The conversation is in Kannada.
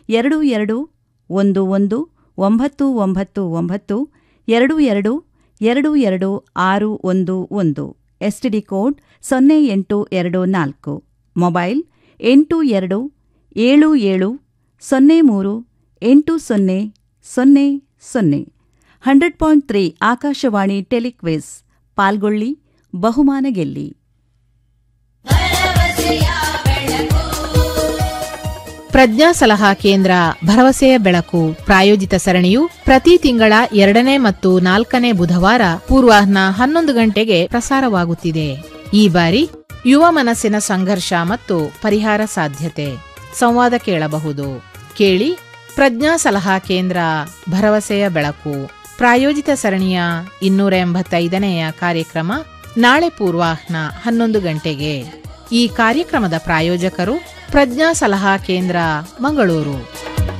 ಎರಡು ಎರಡು ಒಂದು ಒಂದು ಒಂಬತ್ತು ಒಂಬತ್ತು ಒಂಬತ್ತು ಎರಡು ಎರಡು ಎರಡು ಎರಡು ಆರು ಒಂದು ಒಂದು ಎಸ್ಟಿಡಿ ಕೋಡ್ ಸೊನ್ನೆ ಎಂಟು ಎರಡು ನಾಲ್ಕು ಮೊಬೈಲ್ ಎಂಟು ಎರಡು ಏಳು ಏಳು ಸೊನ್ನೆ ಮೂರು ಎಂಟು ಸೊನ್ನೆ ಸೊನ್ನೆ ಸೊನ್ನೆ hundred point three Akashvani telequiz ಪಾಲ್ಗೊಳ್ಳಿ ಬಹುಮಾನ ಗೆಲ್ಲಿ ಪ್ರಜ್ಞಾ ಸಲಹಾ ಕೇಂದ್ರ ಭರವಸೆಯ ಬೆಳಕು ಪ್ರಾಯೋಜಿತ ಸರಣಿಯು ಪ್ರತಿ ತಿಂಗಳ ಎರಡನೇ ಮತ್ತು ನಾಲ್ಕನೇ ಬುಧವಾರ ಪೂರ್ವಾಹ್ನ ಹನ್ನೊಂದು ಗಂಟೆಗೆ ಪ್ರಸಾರವಾಗುತ್ತಿದೆ ಈ ಬಾರಿ ಯುವ ಮನಸ್ಸಿನ ಸಂಘರ್ಷ ಮತ್ತು ಪರಿಹಾರ ಸಾಧ್ಯತೆ ಸಂವಾದ ಕೇಳಬಹುದು ಕೇಳಿ ಪ್ರಜ್ಞಾ ಸಲಹಾ ಕೇಂದ್ರ ಭರವಸೆಯ ಬೆಳಕು ಪ್ರಾಯೋಜಿತ ಸರಣಿಯ ಇನ್ನೂರ ಎಂಬತ್ತೈದನೆಯ ಕಾರ್ಯಕ್ರಮ ನಾಳೆ ಪೂರ್ವಾಹ್ನ ಹನ್ನೊಂದು ಗಂಟೆಗೆ ಈ ಕಾರ್ಯಕ್ರಮದ ಪ್ರಾಯೋಜಕರು ಪ್ರಜ್ಞಾ ಸಲಹಾ ಕೇಂದ್ರ ಮಂಗಳೂರು